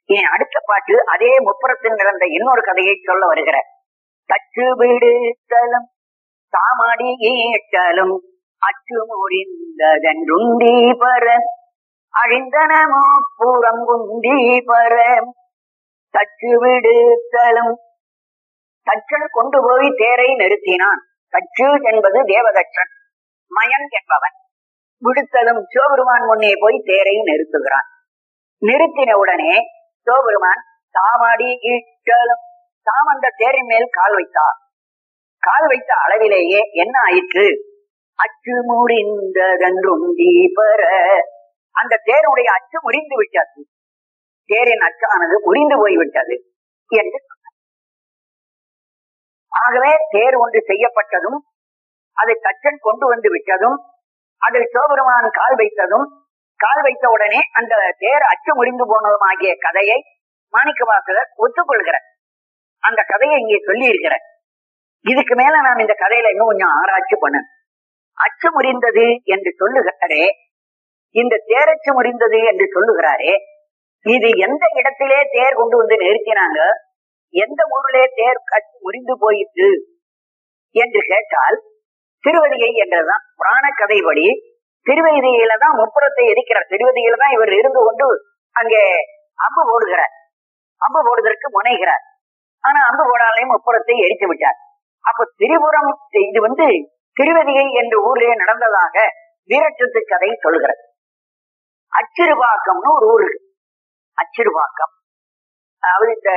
இனி அடுத்த பாட்டு அதே முப்புறத்தில் நடந்த இன்னொரு கதையை சொல்ல வருகிற தச்சு விடுத்தலும் தாமடி ஈட்டலும் அச்சு முறிந்ததென்றுண்டி பர அழிந்தனமோ புறங்குந்தி பர தச்சு விடுத்தலும் தச்சன் கொண்டு போய் தேரை நிறுத்தினான் தச்சு என்பது தேவதச்சன் மயன் என்பவன் விடுத்தலும் சிவபெருமான் முன்னே போய் தேரை நிறுத்துகிறான் நிறுத்தின உடனே சிவபெருமான் தாமாடி ஈட்டலும் தாம் அந்த தேரின் மேல் கால் வைத்தார் கால் வைத்த அளவிலேயே என்ன ஆயிற்று அச்சு முறிந்ததென்றும் தீபர அந்த தேருடைய அச்சு முறிந்து விட்டது தேரின் அச்சானது முறிந்து போய்விட்டது என்று சொன்னார் ஆகவே தேர் ஒன்று செய்யப்பட்டதும் அதை தச்சன் கொண்டு வந்து விட்டதும் அதில் சிவபெருமான் கால் வைத்ததும் கால் வைத்த உடனே அந்த தேர் அச்சு முறிந்து போனதும் ஆகிய கதையை மாணிக்கவாசகர் ஒத்துக்கொள்கிறார் அந்த கதையை இங்கே சொல்லி இருக்கிறார் இதுக்கு மேல நாம் இந்த கதையில இன்னும் கொஞ்சம் ஆராய்ச்சி பண்ணணும் அச்சு முறிந்தது என்று சொல்லுகிறாரே இந்த தேரச்சு முறிந்தது என்று சொல்லுகிறாரே இது எந்த இடத்திலே தேர் கொண்டு வந்து நிறுத்தினாங்க எந்த ஊரிலே தேர் அச்சு முறிந்து போயிற்று என்று கேட்டால் திருவதிகை என்றதுதான் புராண கதைப்படி திருவதிகையில தான் முப்புறத்தை எரிக்கிறார் திருவதிகையில தான் இவர் இருந்து கொண்டு அங்கே அம்பு போடுகிறார் அம்பு போடுவதற்கு முனைகிறார் ஆனா அம்பு போடாலையும் முப்புறத்தை எரித்து விட்டார் அப்ப திரிபுரம் இது வந்து திருவதிகை என்ற ஊரிலே நடந்ததாக வீரச்சத்து கதை சொல்கிறது அச்சிறுபாக்கம்னு ஒரு ஊர் இருக்கு அச்சிறுபாக்கம் அதாவது இந்த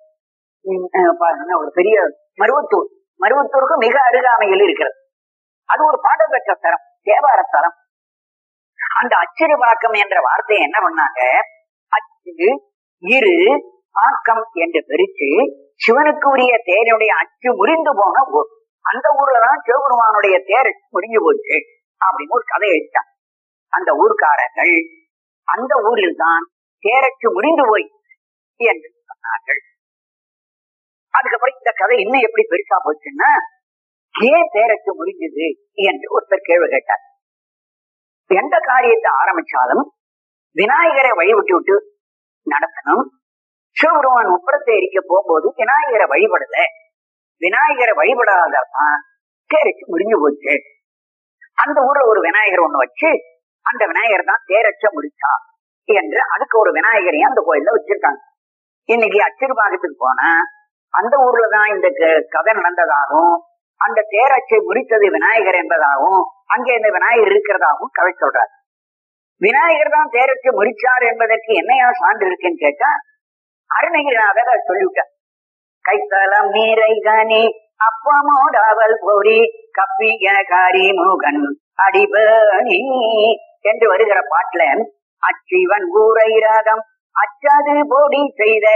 ம், அஹ், பாருங்க, ஒரு பெரிய மருவத்தூர் மருவத்தூருக்கு மிக அருகாமையில் இருக்கிறது அது ஒரு பாடம் பெற்ற தரம் தேவார தலம் அந்த அச்சிறுபாக்கம் என்ற வார்த்தையை என்ன பண்ணாங்க அச்சு இரு ஆக்கம் என்று பிரிச்சு சிவனுக்கு உரிய தேருடைய அச்சு முறிந்து போன ஊர் அந்த ஊர்லதான் சிவபெருமானுடைய தேர் முடிஞ்சு போச்சு அப்படின்னு ஒரு கதை எழுதிட்டான் அந்த ஊர்க்காரர்கள் அந்த ஊரில் தான் தேரச்சு முறிந்து போய் என்று சொன்னார்கள் அதுக்கப்புறம் இந்த கதை இன்னும் எப்படி பெருசா போச்சுன்னா ஏன் தேரச்சு முறிஞ்சது என்று ஒருத்தர் கேள்வி கேட்டார் எந்த காரியத்தை ஆரம்பிச்சாலும் விநாயகரை வழிவிட்டு விட்டு நடத்தணும் சிவபெருமான் உப்பரத்தை எரிக்க போகும்போது விநாயகரை வழிபடல விநாயகரை வழிபடாததான் தேரச்சு முடிஞ்சு போச்சு அந்த ஊர்ல ஒரு விநாயகர் ஒண்ணு வச்சு அந்த விநாயகர் தான் தேரச்ச முடிச்சா என்று அதுக்கு ஒரு விநாயகரையும் அந்த கோயில்ல வச்சிருக்காங்க இன்னைக்கு அச்சிறுபாகத்துக்கு போனா அந்த ஊர்ல தான் இந்த க- கதை நடந்ததாகவும் அந்த தேரச்சை முடித்தது விநாயகர் என்பதாகவும் அங்கே இந்த விநாயகர் இருக்கிறதாகவும் கதை சொல்றார் விநாயகர் தான் தேரச்சை முடிச்சார் என்பதற்கு என்னையா சான்று இருக்குன்னு கேட்டா அருணகிரிநாதர் அதை சொல்லிவிட்டார் கைத்தலம் நீரைகனி அப்பமோடாவல் பொறி கப்பிய காரிமுகன் அடிபணி என்று வருகிற பாட்டுல அச்சிவன் ஊரை ராகம் அச்சது போடி செய்த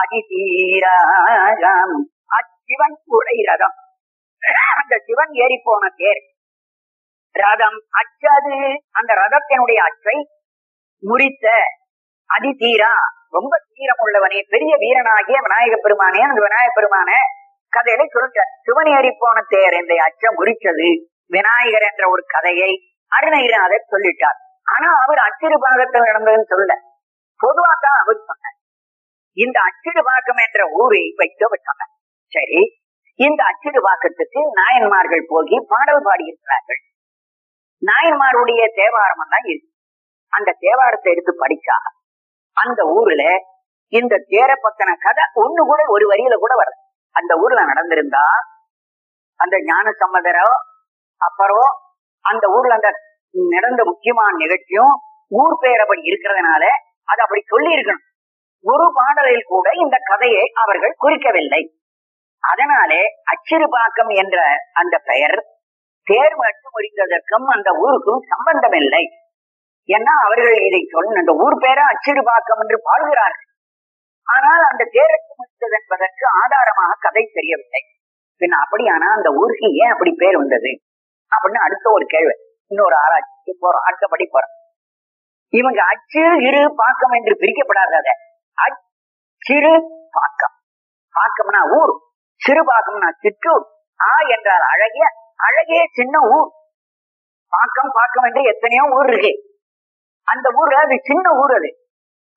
அதிசீராகம் அச்சிவன் ஊரை ரதம் அந்த சிவன் ஏறி போன தேர் ரதம் அச்சது அந்த ரதத்தினுடைய அச்சை முறித்த அதிதீரா ரொம்ப தீரம் உள்ளவனே பெரிய வீரனாகிய விநாயக பெருமானே அந்த விநாயக பெருமான கதையில சொல்லிட்டார் சிவன் ஏறி போன தேர் இந்த அச்சம் முறிச்சது விநாயகர் என்ற ஒரு கதையை அருணகிரிநாதர் சொல்லிட்டார் ஆனா அவர் அச்சிறு பாகத்தில் நடந்ததுன்னு சொல்ல பொதுவா தான் அவர் சொன்னார் இந்த அச்சிறு பாக்கம் என்ற ஊரை வைத்து அவர் சொன்னார் சரி இந்த அச்சிறு பாக்கத்துக்கு நாயன்மார்கள் போகி பாடல் பாடியிருக்கிறார்கள் நாயன்மாருடைய தேவாரம் எல்லாம் இருக்கு அந்த தேவாரத்தை எடுத்து படிச்சா அந்த ஊர்ல இந்த தேர பத்தின கதை ஒண்ணு கூட ஒரு வரியில கூட வரல அந்த ஊர்ல நடந்திருந்தா அந்த ஞான சம்மதரோ அப்புறம் அந்த ஊர்ல அந்த நடந்த முக்கியமான நிகழ்ச்சியும் ஊர் பெயர் அப்படி இருக்கிறதுனால அது அப்படி சொல்லி இருக்கணும் ஒரு பாடலில் கூட இந்த கதையை அவர்கள் குறிக்கவில்லை அதனாலே அச்சிறுபாக்கம் என்ற அந்த பெயர் தேர் மட்டும் முடித்ததற்கும் அந்த ஊருக்கும் சம்பந்தம் இல்லை ஏன்னா அவர்கள் இதை சொன்ன அந்த ஊர் பேரை அச்சிறுபாக்கம் என்று பாடுகிறார்கள் ஆனால் அந்த தேருக்கு முடித்தது என்பதற்கு ஆதாரமாக கதை தெரியவில்லை பின்ன அப்படியானா அந்த ஊருக்கு ஏன் அப்படி பேர் வந்தது அப்படின்னு அடுத்த ஒரு கேள்வி இன்னொரு ஆராய்ச்சி போறோம் அடுத்தபடி போறோம் இவங்க அச்சு இரு பாக்கம் என்று பிரிக்கப்படாதத அச்சிறு பாக்கம் பாக்கம்னா ஊர் சிறு பாக்கம்னா சிற்றூர் ஆ என்றால் அழகிய அழகிய சின்ன ஊர் பாக்கம் பாக்கம் என்று எத்தனையோ ஊர் இருக்கு அந்த ஊர்ல அது சின்ன ஊர் அது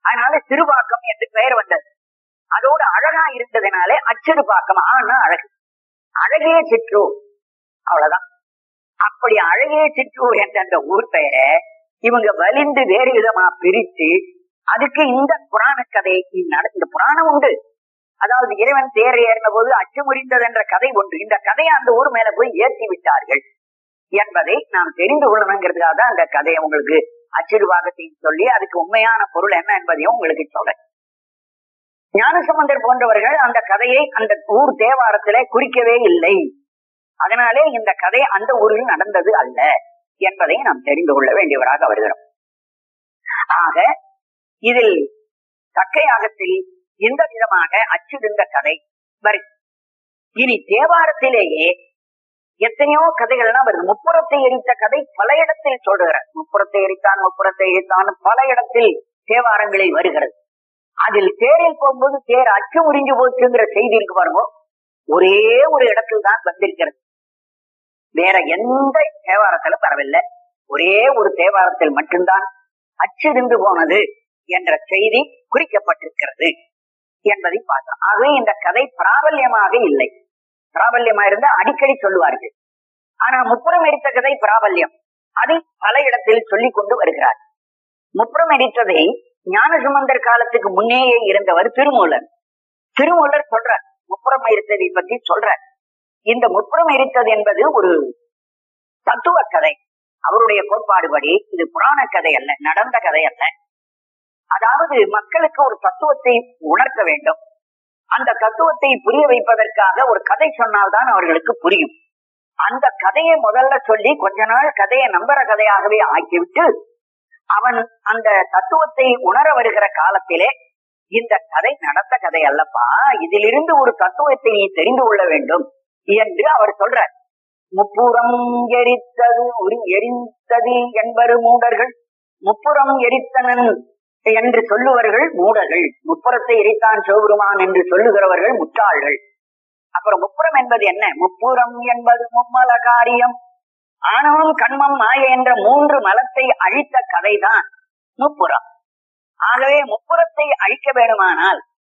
அதனால சிறுபாக்கம் என்று பெயர் வந்தது அதோடு அழகா இருந்ததுனாலே அச்சிறுபாக்கம் ஆனா அழகு அழகே சிற்றூர் அவ்வளவுதான் அப்படி அழகே சிற்றூர் என்ற அந்த ஊர் பெயரை இவங்க வலிந்து வேறு விதமா பிரித்து அதுக்கு இந்த புராண கதை நட- இந்த புராணம் உண்டு அதாவது இறைவன் தேர் ஏறின போது அச்சு முறிந்தது என்ற கதை ஒன்று இந்த கதையை அந்த ஊர் மேல போய் ஏற்றி விட்டார்கள் என்பதை நாம் தெரிந்து கொள்ளணுங்கிறதுக்காக தான் அந்த கதையை உங்களுக்கு அச்சிறுபாகத்தையும் சொல்லி அதுக்கு உண்மையான பொருள் என்ன என்பதையும் உங்களுக்கு சொல்றேன் ஞானசம்பந்தர் போன்றவர்கள் அந்த கதையை அந்த ஊர் தேவாரத்திலே குறிக்கவே இல்லை அதனாலே இந்த கதை அந்த ஊரில் நடந்தது அல்ல என்பதை நாம் தெரிந்து கொள்ள வேண்டியவராக வருகிறோம் ஆக இதில் தக்கையாகத்தில் இந்த விதமாக அச்சிருந்த கதை வரும் இனி தேவாரத்திலேயே எத்தனையோ கதைகள்லாம் வருது முப்புறத்தை எரித்த கதை பல இடத்தில் சொல்லுகிறார் முப்புறத்தை எரித்தான் முப்புறத்தை எரித்தான் பல இடத்தில் தேவாரங்களில் வருகிறது அதில் தேரில் போகும்போது தேர் அச்சு முறிஞ்சு போச்சுங்கிற செய்தி இருக்கு பாருங்க ஒரே ஒரு இடத்தில் தான் வந்திருக்கிறது வேற எந்த தேவாரத்துல பரவில்லை ஒரே ஒரு தேவாரத்தில் மட்டும்தான் அச்சிருந்து போனது என்ற செய்தி குறிக்கப்பட்டிருக்கிறது என்பதை பார்த்தோம் ஆகவே இந்த கதை பிராபல்யமாக இல்லை பிராபல்யமா இருந்தா அடிக்கடி சொல்லுவார்கள் ஆனா முப்புறம் எரித்த கதை பிராபல்யம் அதை பல இடத்தில் சொல்லிக் கொண்டு வருகிறார் முப்புறம் எரித்ததை ஞானசுமந்தர் காலத்துக்கு முன்னேயே இருந்தவர் திருமூலர் திருமூலர் சொல்றார் முப்புறம் எரித்ததை பற்றி சொல்றார் இந்த முப்புறம் எரித்தது என்பது ஒரு தத்துவ கதை அவருடைய கோட்பாடுபடி இது புராண கதை அல்ல நடந்த கதை அல்ல அதாவது மக்களுக்கு ஒரு தத்துவத்தை உணர்த்த வேண்டும் அந்த தத்துவத்தை புரிய வைப்பதற்காக ஒரு கதை சொன்னால்தான் அவர்களுக்கு புரியும் அந்த கதையை முதல்ல சொல்லி கொஞ்ச நாள் கதையை நம்புற கதையாகவே ஆக்கிவிட்டு அவன் அந்த தத்துவத்தை உணர வருகிற காலத்திலே இந்த கதை நடந்த கதை அல்லப்பா இதிலிருந்து ஒரு தத்துவத்தை நீ தெரிந்து கொள்ள வேண்டும் என்று அவர் சொல்றார் முப்புறம் எரித்தது ஒரு எரித்தது என்பரு மூடர்கள் முப்புறம் எரித்தனன் என்று சொல்லுவர்கள் மூடர்கள் முப்புறத்தை எரித்தான் சிவபெருமான் என்று சொல்லுகிறவர்கள் முட்டாள்கள் அப்புறம் முப்புறம் என்பது என்ன முப்புறம் என்பது மும்மல காரியம் ஆணவம் கண்மம் மாய என்ற மூன்று மலத்தை அழித்த கதைதான் முப்புறம் ஆகவே முப்புறத்தை அழிக்க வேண்டுமானால்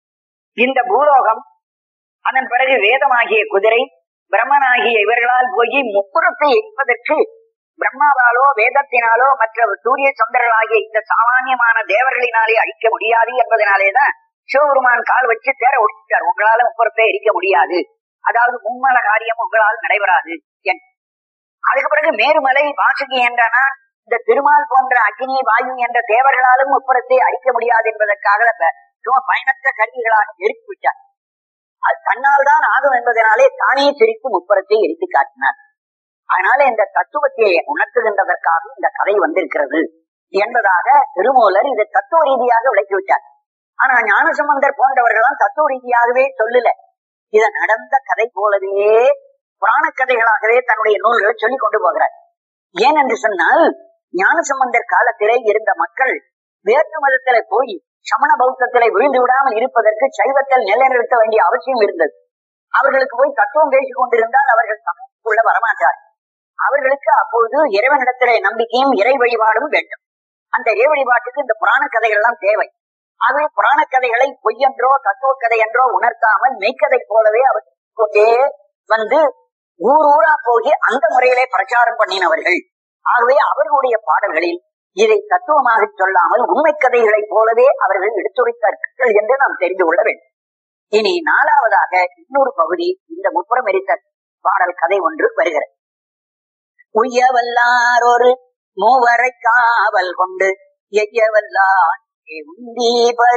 இந்த பூலோகம் அதன் பிறகு வேதமாகிய குதிரை பிரம்மனாகிய இவர்களால் போய் முப்புறத்தை எரிப்பதற்கு பிரம்மாவாலோ வேதத்தினாலோ மற்ற சூரிய சந்திரர்களாகிய இந்த சாமானியமான தேவர்களினாலே அழிக்க முடியாது என்பதனாலேதான் சிவபெருமான் கால் வச்சு தேர ஒடிச்சிட்டார் உங்களால முப்புறத்தை எரிக்க முடியாது அதாவது மும்மல காரியம் உங்களால் நடைபெறாது என்று அதுக்கு பிறகு மேருமலை வாசுகி என்றனா இந்த திருமால் போன்ற அக்னி வாயு என்ற தேவர்களாலும் முப்புறத்தை அழிக்க முடியாது என்பதற்காக அந்த சும்மா பயனற்ற கருவிகளாக நெருக்கி விட்டார் அது தன்னால் தான் ஆகும் என்பதனாலே தானே சிரித்து முப்புறத்தை எரித்து காட்டினார் அதனால இந்த தத்துவத்தை உணர்த்துகின்றதற்காக இந்த கதை வந்திருக்கிறது என்பதாக திருமூலர் இதை தத்துவ ரீதியாக விளக்கி விட்டார் ஆனா ஞானசம்பந்தர் போன்றவர்கள்லாம் தத்துவ ரீதியாகவே சொல்லல இத நடந்த கதை போலவே புராண கதைகளாகவே தன்னுடைய நூல்களை சொல்லிக் கொண்டு போகிறார் ஏன் என்று சொன்னால் ஞானசம்பந்தர் காலத்திலே இருந்த மக்கள் வேற்று மதத்திலே போய் சமண பௌத்தத்திலே விழுந்து விடாமல் இருப்பதற்கு சைவத்தில் நிலைநிறுத்த வேண்டிய அவசியம் இருந்தது அவர்களுக்கு போய் தத்துவம் பேசிக் கொண்டிருந்தால் அவர்கள் சமயத்துக்குள்ள வரமாட்டார் அவர்களுக்கு அப்பொழுது இறைவனிடத்திலே நம்பிக்கையும் இறை வழிபாடும் வேண்டும் அந்த இறை வழிபாட்டுக்கு இந்த புராண கதைகள் எல்லாம் தேவை ஆகவே புராண கதைகளை பொய்யென்றோ தத்துவ கதை என்றோ உணர்த்தாமல் மெய்க்கதை போலவே அவர் கொண்டே வந்து ஊர் ஊரா போய் அந்த முறையிலே பிரச்சாரம் பண்ணினவர்கள் ஆகவே அவர்களுடைய பாடல்களில் இதை தத்துவமாக சொல்லாமல் உண்மை கதைகளைப் போலவே அவர்கள் எடுத்துரைத்தார்கள் என்று நாம் தெரிந்து கொள்ள வேண்டும் இனி நாலாவதாக இன்னொரு பகுதி இந்த முப்புறம் எரித்த பாடல் கதை ஒன்று வருகிறது உய்யவல்லார் ஒரு மூவரை காவல் கொண்டு எய்யவல்லார் உந்தி பர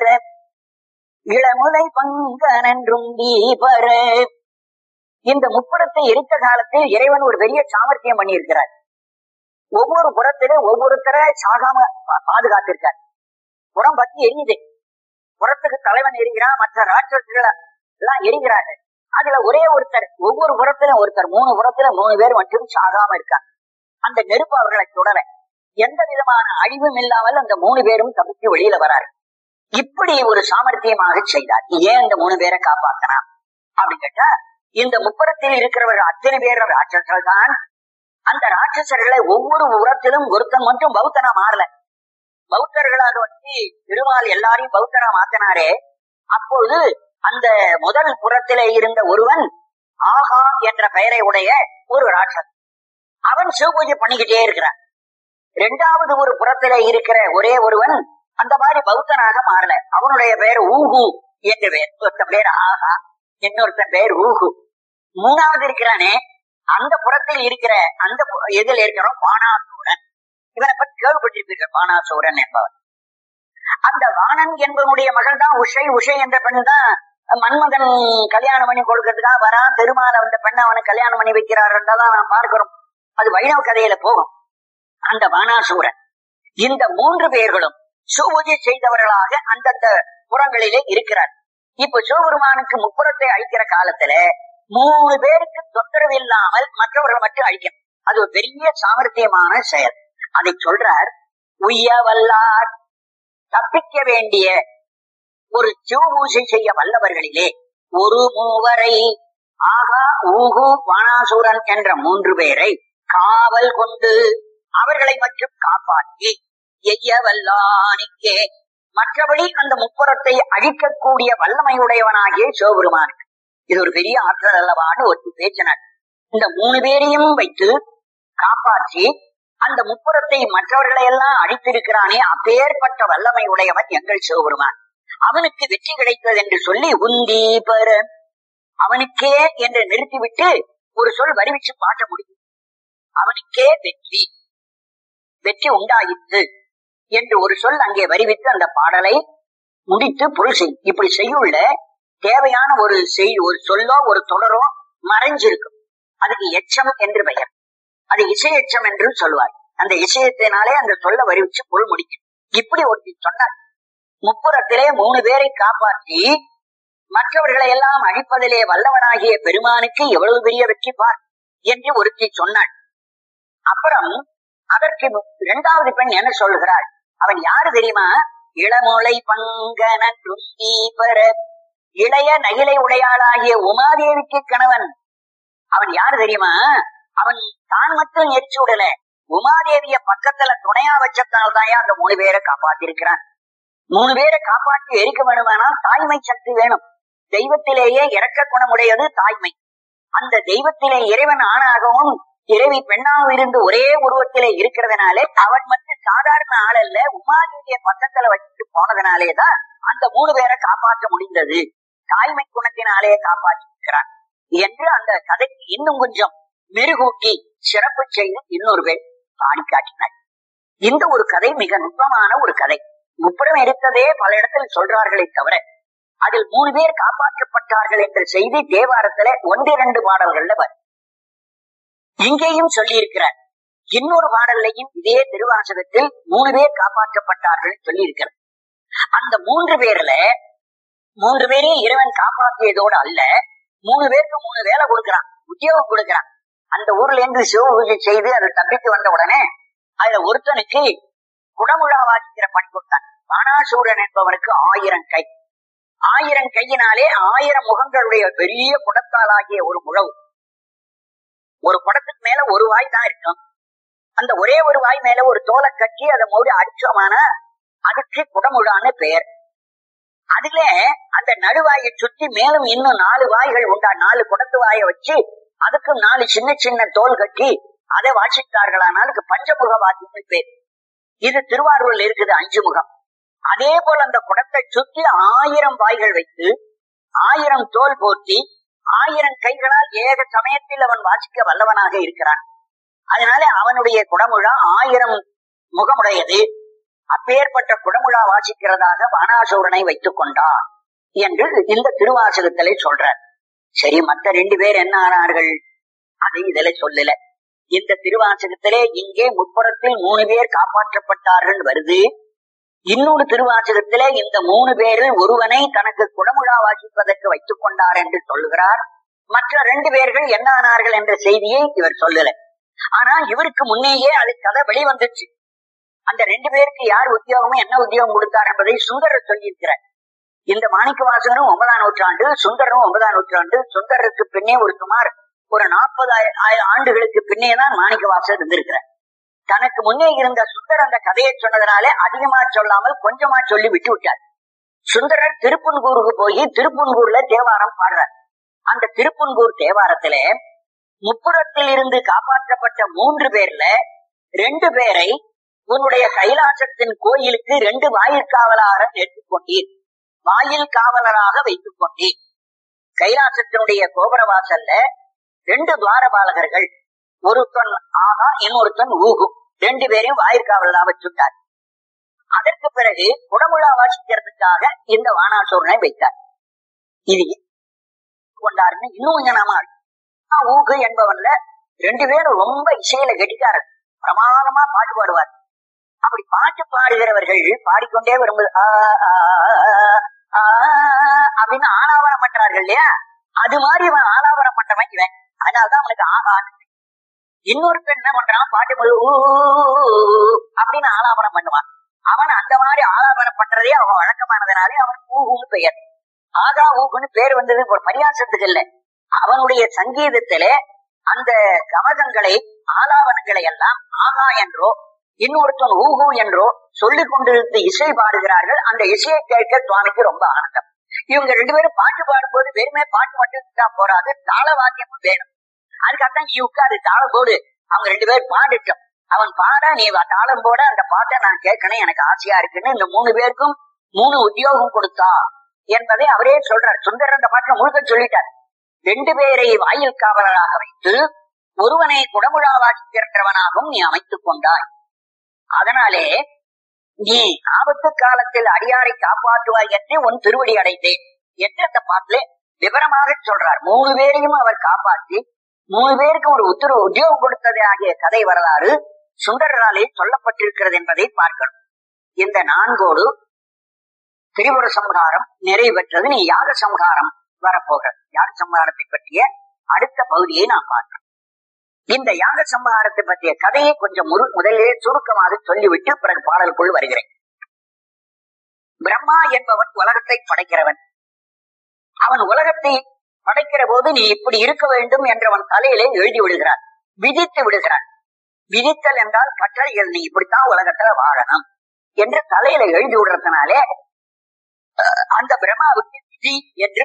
இளமுலை பங்கனன்றுந்தி பர இந்த முப்புறத்தை எரித்த காலத்தில் இறைவன் ஒரு பெரிய சாமர்த்தியம் பண்ணியிருக்கிறார் ஒவ்வொரு புறத்திலும் ஒவ்வொருத்தர சாகாம பா- பாதுகாத்திருக்கார் புறம் பத்தி எரியுது புறத்துக்கு தலைவன் எரிகிறான் மற்ற ராட்சசர்கள் எல்லாம் எரிகிறார்கள் அதுல ஒரே ஒருத்தர் ஒவ்வொரு புறத்திலும் ஒருத்தர் மூணு புறத்துல மூணு பேர் மட்டும் சாகாம இருக்காங்க அந்த நெருப்பு அவர்களை தொடர எந்த விதமான அழிவும் இல்லாமல் அந்த மூணு பேரும் தப்பிச்சு வெளியில வராரு இப்படி ஒரு சாமர்த்தியமாக செய்தார் ஏன் இந்த மூணு பேரை காப்பாத்தினா அப்படி கேட்டா இந்த முப்புறத்தில் இருக்கிறவர்கள் அத்தனை பேர் ராட்சசர்கள் தான் அந்த ராட்சசர்களை ஒவ்வொரு உரத்திலும் ஒருத்தன் மட்டும் பௌத்தனா மாறல பௌத்தர்களாக வந்து திருமால் எல்லாரையும் பௌத்தரா மாத்தினாரே அப்பொழுது அந்த முதல் புறத்திலே இருந்த ஒருவன் ஆகா என்ற பெயரை உடைய ஒரு ராட்சஸ் அவன் சிவபூஜை பண்ணிக்கிட்டே இருக்கிறான் இரண்டாவது ஒரு புறத்திலே இருக்கிற ஒரே ஒருவன் அந்த மாதிரி பௌத்தனாக மாறல அவனுடைய பெயர் ஊகு என்று பெயர் ஒருத்தன் பேர் ஆகா இன்னொருத்தன் பேர் ஊகு மூணாவது இருக்கிறானே அந்த புறத்தில் இருக்கிற அந்த பு- எதில் இருக்கிறோம் பானாசூரன் இவனை பத்தி கேள்விப்பட்டிருப்பீர்கள் பானாசூரன் என்பவன் அந்த வாணன் என்பவனுடைய மகள் தான் உஷை உஷை என்ற பெண் தான் மன்மதன் கல்யாணம் பண்ணி கொடுக்கறதுக்காக வரான் பெருமாள் அந்த பெண்ணை அவனுக்கு கல்யாணம் பண்ணி வைக்கிறார் நான் பார்க்கிறோம் அது வைணவ கதையில போகும் அந்த வானாசூரன் இந்த மூன்று பேர்களும் சிவபூஜை செய்தவர்களாக அந்தந்த புறங்களிலே இருக்கிறார் இப்ப சிவபெருமானுக்கு முப்புறத்தை அழிக்கிற காலத்துல மூணு பேருக்கு தொந்தரவு இல்லாமல் மற்றவர்கள் மட்டும் அழிக்கணும் அது ஒரு பெரிய சாமர்த்தியமான செயல் அதை சொல்றார் உய்ய வல்லார் தப்பிக்க வேண்டிய ஒரு சிவபூஜை செய்ய வல்லவர்களிலே ஒரு மூவரை ஆகா ஊகு வானாசூரன் என்ற மூன்று பேரை காவல் கொண்டு அவர்களை மட்டும் காப்பாற்றி எய்ய வல்லானிக்கே மற்றபடி அந்த முப்புறத்தை அழிக்கக்கூடிய வல்லமையுடையவனாகிய சிவபெருமானுக்கு இது ஒரு பெரிய ஆற்றல் அல்லவான்னு ஒரு பேச்சினார் இந்த மூணு பேரையும் வைத்து காப்பாற்றி அந்த முப்புறத்தை மற்றவர்களை எல்லாம் அழித்திருக்கிறானே அப்பேற்பட்ட வல்லமை உடையவன் எங்கள் சிவபெருமான் அவனுக்கு வெற்றி கிடைத்தது என்று சொல்லி உந்தி பெற அவனுக்கே என்று நிறுத்திவிட்டு ஒரு சொல் வரிவிச்சு பாட்ட முடியும் அவனுக்கே வெற்றி வெற்றி உண்டாயிற்று என்று ஒரு சொல் அங்கே வரிவித்து அந்த பாடலை முடித்து பொருள் செய் இப்படி செய்யுள்ள தேவையான ஒரு செய் ஒரு சொல்லோ ஒரு தொடரோ மறைஞ்சிருக்கும் அதுக்கு எச்சம் என்று பெயர் அது இசையச்சம் என்று சொல்வார் அந்த இசையத்தினாலே அந்த சொல்ல வரிவிச்சு பொருள் முடிக்கும் இப்படி ஒருத்தி சொன்னார் முப்புறத்திலே மூணு பேரை காப்பாற்றி மற்றவர்களை எல்லாம் அழிப்பதிலே வல்லவனாகிய பெருமானுக்கு எவ்வளவு பெரிய வெற்றி பார் என்று ஒருத்தி சொன்னாள் அப்புறம் அதற்கு இரண்டாவது பெண் என்ன சொல்கிறாள் அவன் யாரு தெரியுமா இளமுலை பங்கன பெற இளைய நகிலை உடையாளாகிய உமாதேவிக்கு கணவன் அவன் யாரு தெரியுமா அவன் தான் மட்டும் எரிச்சு விடல உமாதேவிய பக்கத்துல துணையா வச்சதால்தான் அந்த மூணு பேரை காப்பாத்திருக்கிறான் மூணு பேரை காப்பாற்றி எரிக்க வேணுமானால் தாய்மை சக்தி வேணும் தெய்வத்திலேயே இறக்க குணமுடையது தாய்மை அந்த தெய்வத்திலே இறைவன் ஆணாகவும் இறைவி பெண்ணாகவும் இருந்து ஒரே உருவத்திலே இருக்கிறதுனாலே அவன் மட்டும் சாதாரண ஆள் அல்ல உமாதேவிய பக்கத்துல வச்சுட்டு போனதுனாலேதான் அந்த மூணு பேரை காப்பாற்ற முடிந்தது தாய்மை குணத்தினாலே காப்பாற்றிருக்கிறான் என்று அந்த கதைக்கு இன்னும் கொஞ்சம் மெருகூட்டி சிறப்பு செய்து இன்னொரு பேர் பாடி காட்டினார் இந்த ஒரு கதை மிக நுட்பமான ஒரு கதை முப்புறம் எடுத்ததே பல இடத்தில் சொல்றார்களே தவிர அதில் மூணு பேர் காப்பாற்றப்பட்டார்கள் என்ற செய்தி தேவாரத்துல ஒன்றிரண்டு பாடல்கள்ல வரும் இங்கேயும் சொல்லி இருக்கிறார் இன்னொரு பாடல்லையும் இதே திருவாசகத்தில் மூணு பேர் காப்பாற்றப்பட்டார்கள் சொல்லி இருக்கிறார் அந்த மூன்று பேர்ல மூன்று பேரையும் இறைவன் காப்பாற்றியதோடு அல்ல மூணு பேருக்கு மூணு வேலை கொடுக்கிறான் உத்தியோகம் கொடுக்கிறான் அந்த ஊர்ல இருந்து சிவ பூஜை செய்து அதை தப்பித்து வந்த உடனே அதுல ஒருத்தனுக்கு குடமுழா வாசிக்கிற பணி கொடுத்தான் பானாசூரன் என்பவனுக்கு ஆயிரம் கை ஆயிரம் கையினாலே ஆயிரம் முகங்களுடைய பெரிய குடத்தாலாகிய ஒரு முழவு ஒரு குடத்துக்கு மேல ஒரு வாய் தான் இருக்கும் அந்த ஒரே ஒரு வாய் மேல ஒரு தோலை கட்டி அதை மூடி அடிச்சோமானா அதுக்கு குடமுழான்னு பெயர் அதுல அந்த நடுவாயை சுத்தி மேலும் இன்னும் நாலு வாய்கள் உண்டா நாலு குடத்து வாயை வச்சு அதுக்கு நாலு சின்ன சின்ன தோல் கட்டி அதை வாசித்தார்களானால் அதுக்கு பஞ்சமுக வாசிப்பு பேர் இது திருவாரூர்ல இருக்குது அஞ்சு முகம் அதே போல அந்த குடத்தை சுத்தி ஆயிரம் வாய்கள் வைத்து ஆயிரம் தோல் போர்த்தி ஆயிரம் கைகளால் ஏக சமயத்தில் அவன் வாசிக்க வல்லவனாக இருக்கிறான் அதனால அவனுடைய குடமுழா ஆயிரம் முகமுடையது அப்பேற்பட்ட குடமுழா வாசிக்கிறதாக பானாசூரனை வைத்துக் கொண்டார் என்று இந்த திருவாசகத்திலே சொல்றார் சரி மத்த ரெண்டு பேர் என்ன ஆனார்கள் அதை இதுல சொல்லல இந்த திருவாசகத்திலே இங்கே முப்புறத்தில் மூணு பேர் காப்பாற்றப்பட்டார்கள் வருது இன்னொரு திருவாசகத்திலே இந்த மூணு பேரில் ஒருவனை தனக்கு குடமுழா வாசிப்பதற்கு வைத்துக் கொண்டார் என்று சொல்லுகிறார் மற்ற ரெண்டு பேர்கள் என்ன ஆனார்கள் என்ற செய்தியை இவர் சொல்லல ஆனா இவருக்கு முன்னேயே அது கதை வெளிவந்துச்சு அந்த ரெண்டு பேருக்கு யார் உத்தியோகமும் என்ன உத்தியோகம் கொடுத்தார் என்பதை சுந்தரர் சொல்லியிருக்கிறார் இந்த மாணிக்க வாசகரும் ஒன்பதாம் நூற்றாண்டு சுந்தரரும் ஒன்பதாம் நூற்றாண்டு சுந்தரருக்கு பின்னே ஒரு சுமார் ஒரு நாற்பது ஆண்டுகளுக்கு பின்னே தான் மாணிக்க வாசகர் இருந்திருக்கிறார் தனக்கு முன்னே இருந்த சுந்தர் அந்த கதையை சொன்னதுனாலே அதிகமா சொல்லாமல் கொஞ்சமா சொல்லி விட்டு விட்டார் சுந்தரர் திருப்புன்கூருக்கு போய் திருப்புன்கூர்ல தேவாரம் பாடுறார் அந்த திருப்புன்கூர் தேவாரத்திலே முப்புறத்தில் இருந்து காப்பாற்றப்பட்ட மூன்று பேர்ல ரெண்டு பேரை உன்னுடைய கைலாசத்தின் கோயிலுக்கு ரெண்டு வாயில் காவலாக எடுத்துக் கொண்டீர் வாயில் காவலராக வைத்துக் கொண்டீர் கைலாசத்தினுடைய கோபுர வாசல்ல ரெண்டு துவாரபாலகர்கள் ஒருத்தன் ஆகா இன்னொருத்தன் ஊகு ரெண்டு பேரையும் வாயிற்காவலா வச்சுட்டார் அதற்கு பிறகு குடமுழா வாசிக்கிறதுக்காக இந்த வானாசூரனை வைத்தார் இது கொண்டாருன்னு இன்னும் கொஞ்சம் நாம ஊகு என்பவன்ல ரெண்டு பேரும் ரொம்ப இசையில கெட்டிக்காரர் பிரமாதமா பாட்டு பாடுவார் அப்படி பாட்டு பாடுகிறவர்கள் பாடிக்கொண்டே வரும்போது ஆ, ஆ, ஆ, அப்படின்னு ஆலாபனம் பண்றார்கள் இல்லையா அது மாதிரி இவன் ஆலாபனம் பண்றவன் இவன் அதனாலதான் அவனுக்கு ஆகாது இன்னொருத்தன் என்ன பண்றான் பாட்டு போது ஊ அப்படின்னு ஆலாபனம் பண்ணுவான் அவன் அந்த மாதிரி ஆலாபனம் பண்றதே அவன் வழக்கமானதுனாலே அவன் ஊகுன்னு பெயர் ஆகா ஊகுன்னு பேர் வந்தது ஒரு பரியாசத்துக்கு இல்ல அவனுடைய சங்கீதத்திலே அந்த கமகங்களை ஆலாபனங்களை எல்லாம் ஆகா என்றோ இன்னொருத்தன் ஊகு என்றோ சொல்லிக் கொண்டிருந்து இசை பாடுகிறார்கள் அந்த இசையை கேட்க சுவாமிக்கு ரொம்ப ஆனந்தம் இவங்க ரெண்டு பேரும் பாட்டு பாடும்போது வெறுமே பாட்டு மட்டும் தான் போறாது தாள வாக்கியமும் வேணும் அதுக்காகத்தான் நீ உட்காரு தாளம் போடு அவங்க ரெண்டு பேரும் பாடிட்டோம் அவன் பாட நீ வா- தாளம் போட அந்த பாட்டை நான் கேட்கணும் எனக்கு ஆசையா இருக்குன்னு இந்த மூணு பேருக்கும் மூணு உத்தியோகம் கொடுத்தா என்பதை அவரே சொல்றார் சுந்தரர் அந்த பாட்டுல முழுக்க சொல்லிட்டார் ரெண்டு பேரை வாயில் காவலராக வைத்து ஒருவனை குடமுழாவாக்கி திரட்டவனாகவும் நீ அமைத்துக் கொண்டாய் அதனாலே நீ ஆபத்து காலத்தில் அடியாரை காப்பாற்றுவாய் என்று உன் திருவடி அடைந்தேன் என்று அந்த பாட்டிலே விவரமாக சொல்றார் மூணு பேரையும் அவர் காப்பாற்றி மூணு பேருக்கு ஒரு உத்தரவு உத்தியோகம் கொடுத்தது ஆகிய கதை வரலாறு சுந்தரராலே சொல்லப்பட்டிருக்கிறது என்பதை பார்க்கணும் இந்த நான்கோடு திரிபுர சம்ஹாரம் நிறைவு பெற்றது நீ யாக சம்ஹாரம் வரப்போகிறது யாக சம்ஹாரத்தை பற்றிய அடுத்த பகுதியை நாம் பார்க்கிறோம் இந்த யாக சம்ஹாரத்தை பற்றிய கதையை கொஞ்சம் முரு- முதலிலே சுருக்கமாக சொல்லிவிட்டு பிறகு பாடலுக்குள் வருகிறேன் பிரம்மா என்பவன் உலகத்தை படைக்கிறவன் அவன் உலகத்தை படைக்கிற போது நீ இப்படி இருக்க வேண்டும் என்றவன் தலையிலே எழுதி விடுகிறான் விதித்து விடுகிறான் விதித்தல் என்றால் கட்டளைகள் நீ இப்படித்தான் உலகத்துல வாழணும் என்று தலையில எழுதி விடுறதுனாலே அஹ், அந்த பிரம்மாவுக்கு விதி என்று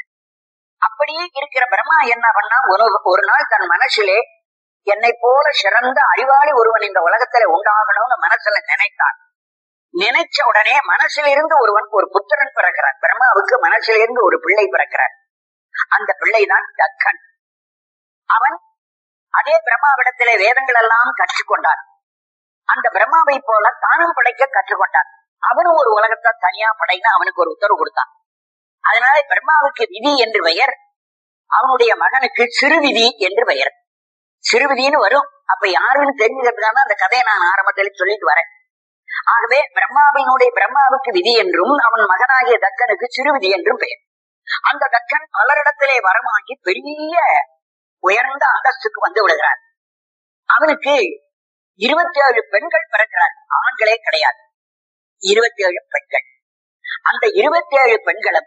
அப்படியே இருக்கிற பிரம்மா என்ன பண்ணா ஒரு ஒரு நாள் தன் மனசிலே என்னை போல சிறந்த அறிவாளி ஒருவன் இந்த உலகத்துல உண்டாகணும்னு மனசுல நினைத்தான் நினைச்ச உடனே மனசிலிருந்து ஒருவன் ஒரு புத்திரன் பிறக்கிறான் பிரம்மாவுக்கு மனசிலிருந்து ஒரு பிள்ளை பிறக்கிறான் அந்த பிள்ளைதான் தக்கன் அவன் அதே பிரம்மாவிடத்திலே வேதங்கள் எல்லாம் கற்றுக்கொண்டான் அந்த பிரம்மாவை போல தானும் படைக்க கற்றுக்கொண்டான் அவனும் ஒரு உலகத்தை தனியா படைன்னு அவனுக்கு ஒரு உத்தரவு கொடுத்தான் அதனால பிரம்மாவுக்கு விதி என்று பெயர் அவனுடைய மகனுக்கு சிறுவிதி என்று பெயர் சிறுவிதின்னு வரும் அப்ப யாருன்னு தெரிஞ்சுக்கிறதுக்காக அந்த கதையை நான் ஆரம்பத்தில் சொல்லிட்டு வரேன் ஆகவே பிரம்மாவினுடைய பிரம்மாவுக்கு விதி என்றும் அவன் மகனாகிய தக்கனுக்கு சிறுவிதி என்றும் பெயர் அந்த தக்கன் பலரிடத்திலே வரமாகி பெரிய உயர்ந்த அந்தஸ்துக்கு வந்து விடுகிறார் அவனுக்கு இருபத்தி ஏழு பெண்கள் பிறக்கிறார் ஆண்களே கிடையாது இருபத்தி ஏழு பெண்கள் அந்த இருபத்தி ஏழு பெண்களும்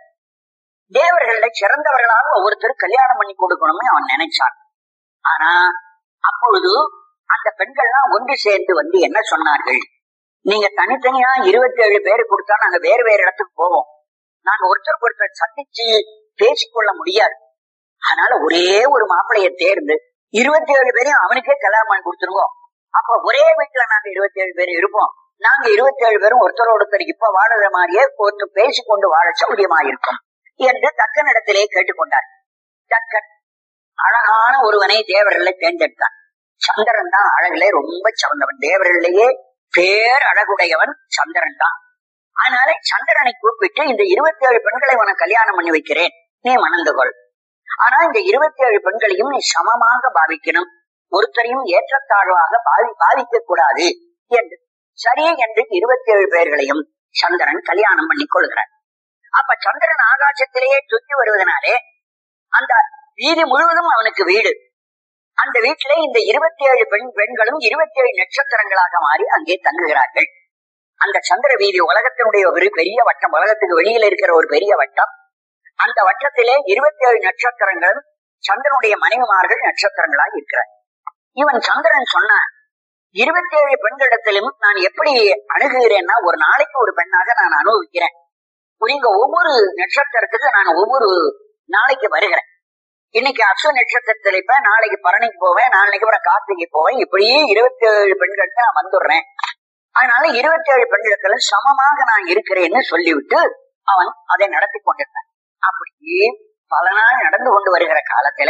தேவர்கள சிறந்தவர்களாக ஒவ்வொருத்தரும் கல்யாணம் பண்ணி கொடுக்கணும்னு அவன் நினைச்சான் ஆனா அப்பொழுது அந்த பெண்கள்லாம் ஒன்று சேர்ந்து வந்து என்ன சொன்னார்கள் நீங்க தனித்தனியா இருபத்தி ஏழு பேரு கொடுத்தா நாங்க வேறு வேறு இடத்துக்கு போவோம் நாங்க ஒருத்தருக்கு ஒருத்தர் சந்திச்சு பேசிக்கொள்ள முடியாது அதனால ஒரே ஒரு மாப்பிளைய தேர்ந்து இருபத்தி ஏழு பேரையும் அவனுக்கே கல்யாணம் பண்ணி கொடுத்துருவோம் அப்ப ஒரே வீட்டுல நாங்க இருபத்தி ஏழு பேரும் இருப்போம் நாங்க இருபத்தி ஏழு பேரும் ஒருத்தரோட ஒருத்தர் இப்ப வாழற மாதிரியே ஒருத்தர் பேசிக்கொண்டு வாழ சௌரியமா இருக்கும் என்று தக்கனிடத்திலே கேட்டுக்கொண்டார் தக்கன் அழகான ஒருவனை தேவர்களை தேர்ந்தெடுத்தான் சந்திரன் தான் அழகிலே ரொம்ப சிறந்தவன் தேவர்களிலேயே பேர் அழகுடையவன் சந்திரன் தான் அதனால சந்திரனை கூப்பிட்டு இந்த இருபத்தி ஏழு பெண்களை உனக்கு கல்யாணம் பண்ணி வைக்கிறேன் நீ மணந்து கொள் ஆனா இந்த இருபத்தி ஏழு பெண்களையும் நீ சமமாக பாவிக்கணும் ஒருத்தரையும் ஏற்றத்தாழ்வாக பாவி பாவிக்க கூடாது என்று சரி என்று இருபத்தி ஏழு பேர்களையும் சந்திரன் கல்யாணம் பண்ணி கொள்கிறார் அப்ப சந்திரன் ஆகாசத்திலேயே சுற்றி வருவதனாலே அந்த வீதி முழுவதும் அவனுக்கு வீடு அந்த வீட்டிலே இந்த இருபத்தி ஏழு பெண் பெண்களும் இருபத்தி ஏழு நட்சத்திரங்களாக மாறி அங்கே தங்குகிறார்கள் அந்த சந்திர வீதி உலகத்தினுடைய ஒரு பெரிய வட்டம் உலகத்துக்கு வெளியில இருக்கிற ஒரு பெரிய வட்டம் அந்த வட்டத்திலே இருபத்தி ஏழு நட்சத்திரங்களும் சந்திரனுடைய மனைவிமார்கள் நட்சத்திரங்களாக இருக்கிறார் இவன் சந்திரன் சொன்னான் இருபத்தி ஏழு பெண்களிடத்திலும் நான் எப்படி அணுகுகிறேன்னா ஒரு நாளைக்கு ஒரு பெண்ணாக நான் அனுபவிக்கிறேன் புரியுங்க ஒவ்வொரு நட்சத்திரத்துக்கு நான் ஒவ்வொரு நாளைக்கு வருகிறேன் இன்னைக்கு அஸ்வ நட்சத்திரத்துல இப்ப நாளைக்கு பரணிக்கு போவேன் நாளைக்கு அப்புறம் கார்த்திகை போவேன் இப்படியே இருபத்தி ஏழு பெண்களுக்கு நான் வந்துடுறேன் அதனால இருபத்தி ஏழு பெண்களுக்கு சமமாக நான் இருக்கிறேன்னு சொல்லிவிட்டு அவன் அதை நடத்தி கொண்டிருந்தான் அப்படியே பல நாள் நடந்து கொண்டு வருகிற காலத்துல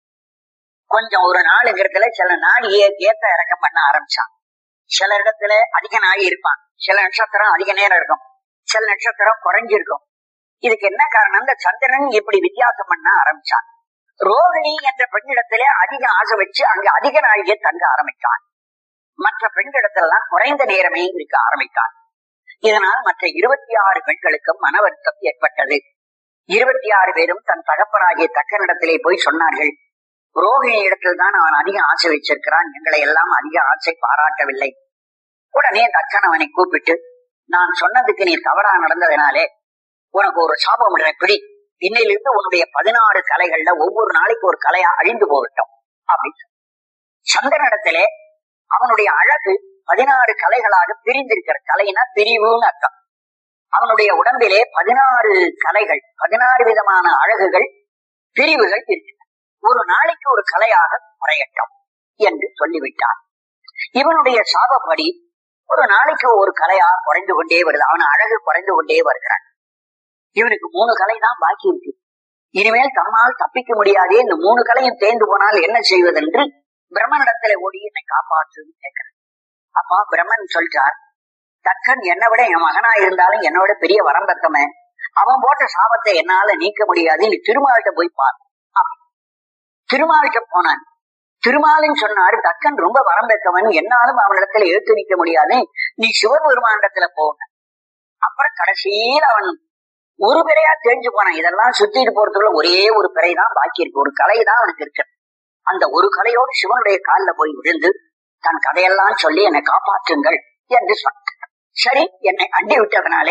கொஞ்சம் ஒரு நாளுங்கிறதுல சில நாள் ஏ- ஏத்த இறக்கம் பண்ண ஆரம்பிச்சான் சில இடத்துல அதிக நாள் இருப்பான் சில நட்சத்திரம் அதிக நேரம் இருக்கும் சில நட்சத்திரம் குறைஞ்சிருக்கும் இதுக்கு என்ன காரணம் இந்த சந்திரன் இப்படி வித்தியாசம் பண்ண ஆரம்பிச்சான் ரோகிணி என்ற பெண்ணிடத்திலே அதிக ஆசை வச்சு அங்க அதிக நாளிலே தங்க ஆரம்பித்தான் மற்ற பெண்களிடத்திலெல்லாம் குறைந்த நேரமே இருக்க ஆரம்பித்தான் இதனால் மற்ற இருபத்தி ஆறு பெண்களுக்கும் மன வருத்தம் ஏற்பட்டது இருபத்தி ஆறு பேரும் தன் தகப்பனாகிய தக்கனிடத்திலே போய் சொன்னார்கள் ரோகிணி இடத்தில் தான் அவன் அதிக ஆசை வச்சிருக்கிறான் எங்களை எல்லாம் அதிக ஆசை பாராட்டவில்லை உடனே தக்கன் அவனை கூப்பிட்டு நான் சொன்னதுக்கு நீ தவறா நடந்ததினாலே உனக்கு ஒரு சாபம் விடுறேன் பிடி இன்னையிலிருந்து உன்னுடைய பதினாறு கலைகள்ல ஒவ்வொரு நாளைக்கு ஒரு கலையா அழிந்து போகட்டும் அப்படின்னு சொன்னான். சந்திரனிடத்திலே அவனுடைய அழகு பதினாறு கலைகளாக பிரிந்திருக்கிற கலைனா பிரிவுன்னு அர்த்தம் அவனுடைய உடம்பிலே பதினாறு கலைகள் பதினாறு விதமான அழகுகள் பிரிவுகள் இருக்கின்றன ஒரு நாளைக்கு ஒரு கலையாக குறையட்டும் என்று சொல்லிவிட்டார் இவனுடைய சாபப்படி ஒரு நாளைக்கு ஒரு கலையா குறைந்து கொண்டே வருது அவன் அழகு குறைந்து கொண்டே வருகிறான் இவனுக்கு மூணு கலை தான் பாக்கி இருக்கு இனிமேல் தம்மால் தப்பிக்க முடியாதே இந்த மூணு கலையும் தேர்ந்து போனால் என்ன செய்வதென்று பிரம்மனிடத்துல ஓடி என்னை காப்பாற்றுன்னு கேட்கிறான் அப்பா பிரம்மன் சொல்றார் தக்கன் என்னை விட என் மகனா இருந்தாலும் என்னை விட பெரிய வரம் பெற்றவன் அவன் போட்ட சாபத்தை என்னால நீக்க முடியாது நீ திருமால்கிட்ட போய் பார் அப்படி. திருமால்கிட்ட போனான் திருமாலின் சொன்னாரு தக்கன் ரொம்ப வரம் பெற்றவன் என்னாலும் அவனிடத்துல எடுத்து நிக்க முடியாது நீ சிவபெருமானிடத்துல போன அப்புறம் கடைசியில் அவன் ஒரு பிறையா தெரிஞ்சு போனான் இதெல்லாம் சுத்திட்டு போறதுக்குள்ள ஒரே ஒரு பிறை தான் பாக்கி இருக்கு ஒரு கலை தான் அவனுக்கு இருக்கு அந்த ஒரு கலையோடு சிவனுடைய காலில் போய் விழுந்து தன் கதையெல்லாம் சொல்லி என்னை காப்பாற்றுங்கள் என்று சொன்னான் சரி என்னை அண்டி விட்டதனாலே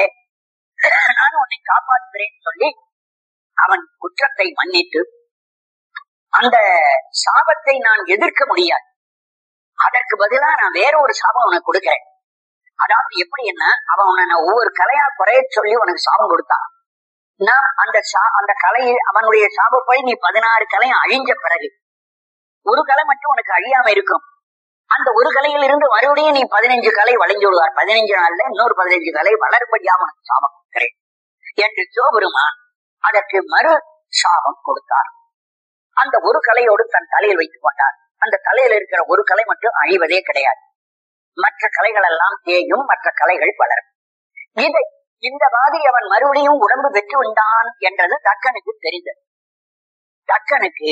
நான் உன்னை காப்பாற்றுகிறேன் சொல்லி அவன் குற்றத்தை மன்னித்து அந்த சாபத்தை நான் எதிர்க்க முடியாது அதற்கு பதிலா நான் வேற ஒரு சாபம் உனக்கு கொடுக்கிறேன் அதாவது எப்படின்னா அவன் உன்னை ஒவ்வொரு கலையா குறைய சொல்லி உனக்கு சாபம் கொடுத்தான் நான் அந்த சா- அந்த கலையை அவனுடைய சாபப்படி நீ பதினாறு கலையும் அழிஞ்ச பிறகு ஒரு கலை மட்டும் உனக்கு அழியாம இருக்கும் அந்த ஒரு கலையில் இருந்து மறுபடியும் நீ பதினஞ்சு கலை வளைஞ்சு விடுவார் பதினஞ்சு நாள்ல இன்னொரு பதினஞ்சு கலை வளர்படியாக உனக்கு சாபம் கொடுக்கிறேன் என்று சிவபெருமான் அதற்கு மறு சாபம் கொடுத்தார் அந்த ஒரு கலையோடு தன் தலையில் வைத்துக் கொண்டார் அந்த தலையில் இருக்கிற ஒரு கலை மட்டும் அழிவதே கிடையாது மற்ற கலைகள் எல்லாம் தேயும் மற்ற கலைகள் வளரும் இதை இந்த மாதிரி அவன் மறுபடியும் உடம்பு பெற்று உண்டான் என்றது தக்கனுக்கு தெரிந்தது தக்கனுக்கு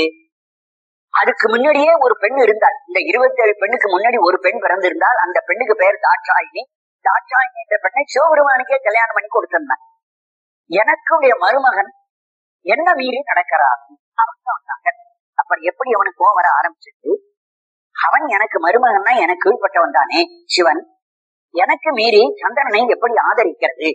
அதுக்கு முன்னாடியே ஒரு பெண் இருந்தாள் இந்த இருபத்தி ஏழு பெண்ணுக்கு முன்னாடி ஒரு பெண் பிறந்திருந்தால் அந்த பெண்ணுக்கு பெயர் தாட்சாயினி தாட்சாயினி என்ற பெண்ணை சிவபெருமானுக்கே கல்யாணம் பண்ணி கொடுத்திருந்தான் எனக்குடைய மருமகன் என்ன மீறி நடக்கிறார் அவன் தான் தக்கன். அப்ப எப்படி அவனுக்கு கோவம் வர ஆரம்பிச்சிட்டு அவன் எனக்கு மருமகன்னா எனக்கு கீழ்பட்டவன் தானே சிவன் எனக்கு மீறி சந்திரனை எப்படி ஆதரிக்கிறது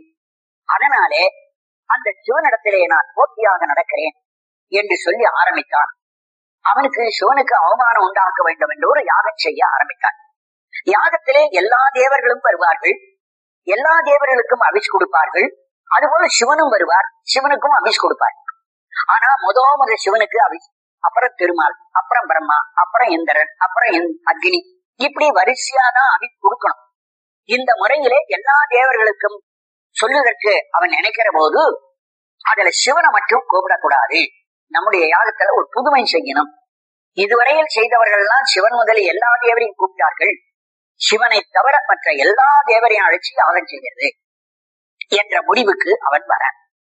அதனாலே அந்த சிவனிடத்திலே நான் போட்டியாக நடக்கிறேன் என்று சொல்லி ஆரம்பித்தான் அவனுக்கு சிவனுக்கு அவமானம் உண்டாக்க வேண்டும் என்று ஒரு யாகம் செய்ய ஆரம்பித்தான் யாகத்திலே எல்லா தேவர்களும் வருவார்கள் எல்லா தேவர்களுக்கும் அபிஷ் கொடுப்பார்கள் அதுபோல சிவனும் வருவார் சிவனுக்கும் அபிஷ் கொடுப்பார் ஆனா முத முத சிவனுக்கு அபிஷ் அப்புறம் திருமால் அப்புறம் பிரம்மா அப்புறம் இந்திரன் அப்புறம் இந்- அக்னி இப்படி வரிசையா தான் அபிஷ் கொடுக்கணும் இந்த முறையிலே எல்லா தேவர்களுக்கும் சொல்லுவதற்கு அவன் நினைக்கிற போது அதுல சிவனை மட்டும் கூப்பிடக்கூடாது நம்முடைய யாகத்துல ஒரு புதுமை செய்யணும் இதுவரையில் செய்தவர்கள் எல்லாம் சிவன் முதல் எல்லா தேவரையும் கூப்பிட்டார்கள் சிவனை தவிர மற்ற எல்லா தேவரையும் அழைச்சு யாகம் செய்கிறது என்ற முடிவுக்கு அவன் வர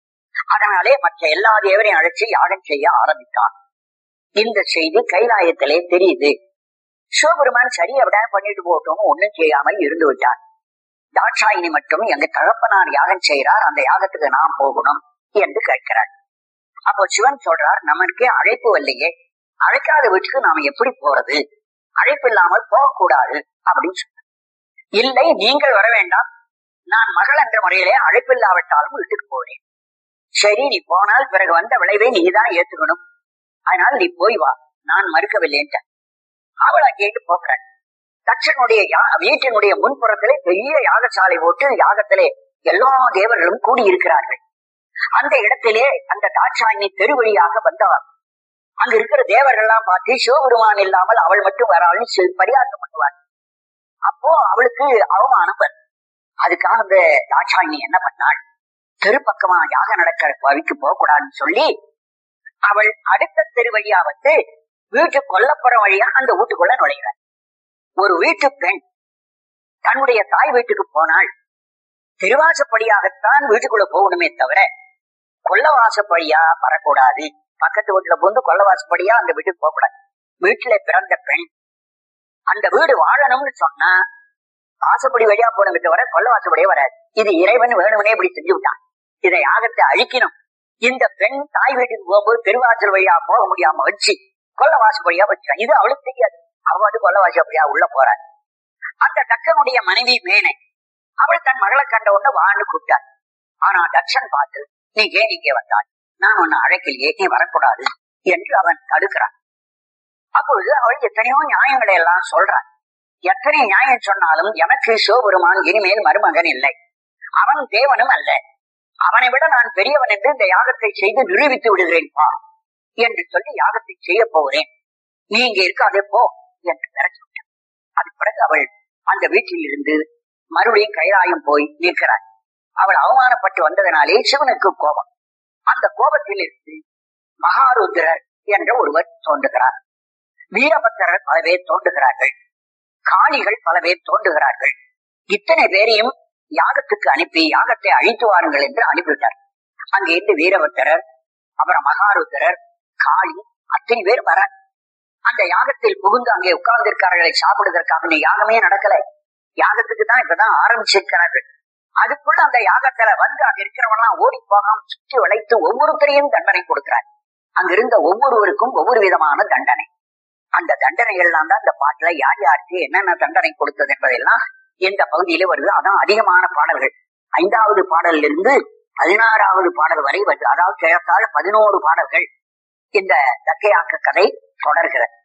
அதனாலே மற்ற எல்லா தேவரையும் அழைச்சு யாகம் செய்ய ஆரம்பித்தான் இந்த செய்தி கைலாயத்திலே தெரியுது சிவபெருமான் சரி அப்படியே பண்ணிட்டு போட்டோம் ஒண்ணும் செய்யாமல் இருந்து விட்டார் தாட்சாயினி மட்டும் எங்க தகப்பனார் யாகம் செய்கிறார் அந்த யாகத்துக்கு நான் போகணும் என்று கேட்கிறார் அப்போ சிவன் சொல்றார் நமக்கே அழைப்பு வரலையே அழைக்காத வீட்டுக்கு நாம எப்படி போறது அழைப்பு இல்லாமல் போகக்கூடாது அப்படின்னு சொன்னார் இல்லை நீங்கள் வர வேண்டாம் நான் மகள் என்ற முறையிலே அழைப்பு இல்லாவிட்டாலும் வீட்டுக்கு போறேன் சரி நீ போனால் பிறகு வந்த விளைவை நீதான் ஏத்துக்கணும் அதனால நீ போய் வா நான் மறுக்கவில்லைன்ட்ட அவளை கேட்டு போகிறாள் தட்சனுடைய யா- வீட்டினுடைய முன்புறத்திலே பெரிய யாகசாலை போட்டு யாகத்திலே எல்லா தேவர்களும் கூடியிருக்கிறார்கள் அந்த இடத்திலே அந்த தாட்சாயினி தெரு வழியாக வந்தவர் அங்க இருக்கிற தேவர்கள் எல்லாம் பார்த்து சிவபெருமான் இல்லாமல் அவள் மட்டும் வராள்னு சொல்லி பரியாசம் பண்ணுவார் அப்போ அவளுக்கு அவமானம் வரும் அதுக்காக அந்த தாட்சாயினி என்ன பண்ணாள் தெருப்பக்கமா யாக நடக்கிற வழிக்கு போக கூடாதுன்னு சொல்லி அவள் அடுத்த தெரு வழியா வந்து வீட்டு கொல்லப்புற வழியா அந்த வீட்டுக்குள்ள நுழைகிறாள் ஒரு வீட்டு பெண் தன்னுடைய தாய் வீட்டுக்கு போனால் திருவாசப்படியாகத்தான் வீட்டுக்குள்ள போகணுமே தவிர கொல்லவாசப்படியா வரக்கூடாது பக்கத்து வீட்டுல புந்து கொல்லவாசப்படியா அந்த வீட்டுக்கு போகக்கூடாது வீட்டுல பிறந்த பெண் அந்த வீடு வாழணும்னு சொன்னா வாசப்படி வழியா போனமே தவிர கொல்லவாசப்படியே வராது இது இறைவன் வேணும்னே இப்படி செஞ்சு விட்டான் இதை யாகத்தை அழிக்கணும் இந்த பெண் தாய் வீட்டுக்கு போகும்போது திருவாசல் வழியா போக முடியாம வச்சு கொல்லவாசப்படியா வச்சான் இது அவளுக்கு தெரியாது அவ வந்து கொல்லவாசப்படியா உள்ள போறாள் அந்த தக்கனுடைய மனைவி மேனை அவள் தன் மகளை கண்ட உடனே வாழ்ந்து கூப்பிட்டாள் ஆனா தட்சன் பார்த்து நீ ஏன் இங்கே வந்தாள் நான் உன்னை அழைக்கலையே நீ வரக்கூடாது என்று அவன் தடுக்கிறான் அப்பொழுது அவள் எத்தனையோ நியாயங்களை எல்லாம் சொல்றான் எத்தனை நியாயம் சொன்னாலும் எனக்கு சிவபெருமான் இனிமேல் மருமகன் இல்லை அவன் தேவனும் அல்ல அவனை விட நான் பெரியவன் என்று இந்த யாகத்தை செய்து நிரூபித்து விடுகிறேன் பா என்று சொல்லி யாகத்தை செய்ய போகிறேன் நீ இங்க இருக்காதே போ என்று விரட்டி விட்டான் அது பிறகு அவள் அந்த வீட்டில் இருந்து மறுபடியும் கைலாயம் போய் நிற்கிறாள் அவள் அவமானப்பட்டு வந்ததனாலே சிவனுக்கு கோபம் அந்த கோபத்தில் இருந்து மகாருத்ரர் என்ற ஒருவர் தோன்றுகிறார் வீரபத்திரர் பல பேர் தோன்றுகிறார்கள் காளிகள் பல பேர் தோன்றுகிறார்கள் இத்தனை பேரையும் யாகத்துக்கு அனுப்பி யாகத்தை அழித்து வாருங்கள் என்று அனுப்பிவிட்டார் அங்கிருந்து வீரபத்திரர் அப்புறம் மகாருத்ரர் காளி அத்தனை பேர் வர அந்த யாகத்தில் புகுந்து அங்கே உட்கார்ந்து இருக்கார்களை சாப்பிடுவதற்காக இந்த யாகமே நடக்கல யாகத்துக்கு தான் இப்பதான் ஆரம்பிச்சிருக்கிறார்கள் அதுக்குள்ள அந்த யாகத்துல வந்து அங்க இருக்கிறவங்கலாம் ஓடி போகாம சுற்றி வளைத்து ஒவ்வொருத்தரையும் தண்டனை கொடுக்கிறார் அங்கிருந்த ஒவ்வொருவருக்கும் ஒவ்வொரு விதமான தண்டனை அந்த தண்டனைகள் எல்லாம் தான் இந்த பாட்டுல யார் யாருக்கு என்னென்ன தண்டனை கொடுத்தது என்பதெல்லாம் எந்த பகுதியில வருது அதான் அதிகமான பாடல்கள் ஐந்தாவது பாடல்ல இருந்து பதினாறாவது பாடல் வரை வருது அதாவது கிழக்கால பதினோரு பாடல்கள் இந்த தக்கையாக்க கதை தொடர்கிறது